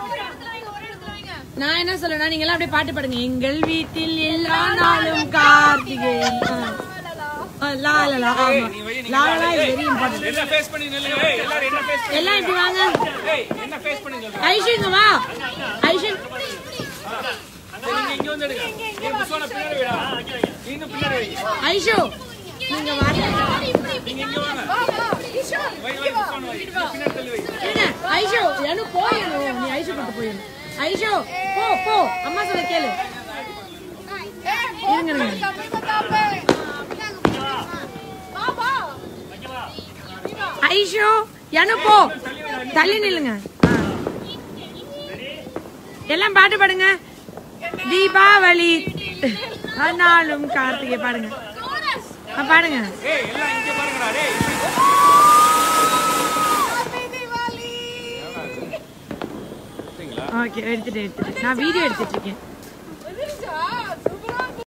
நான் என்ன சொல்லணும் நீங்க எல்லாம் அப்படியே பாட்டு பாடுங்க எங்கள் வீட்டில் எல்லா நாளும் கார்த்திகை ஆ. ஆ, லா லா லா ஆமா லா லா இஸ் வெரி இம்பார்ட்டன்ட் என்ன ஃபேஸ் பண்ணி நில்லுங்க ஏய், எல்லாரும் என்ன ஃபேஸ் எல்லாம் இப்படி வாங்க ஏய் என்ன ஃபேஸ் பண்ணி சொல்லுங்க ஐஷு இங்க வா ஐஷு நீங்க இங்க வந்து எடுங்க நீங்க புஷ்வான பின்னாடி வைடா நீங்க பின்னாடி வைங்க ஐஷு நீங்க வாங்க நீங்க இங்க வாங்க வை வை புஷ்வான வை நீங்க பின்னாடி தள்ளி வை இருங்க ஐஷு எனக்கு போயணும் நீ ஐஷு கிட்ட போயணும் ஐஷு போ போ அம்மா சொல்ல கேளு இருங்க இருங்க ஐஷு எனு போ தள்ளி நில்லுங்க ஆ. எல்லாம் பாட்டு பாடுங்க தீபாவளி ஆனாலும் கார்த்திகை பாடுங்க ஆ, பாடுங்க ஏய் எல்லாம் இங்க பாருங்கடா டேய் ஓகே எடுத்துட்டு எடுத்துட்டு நான் வீடியோ எடுத்துட்டு இருக்கேன்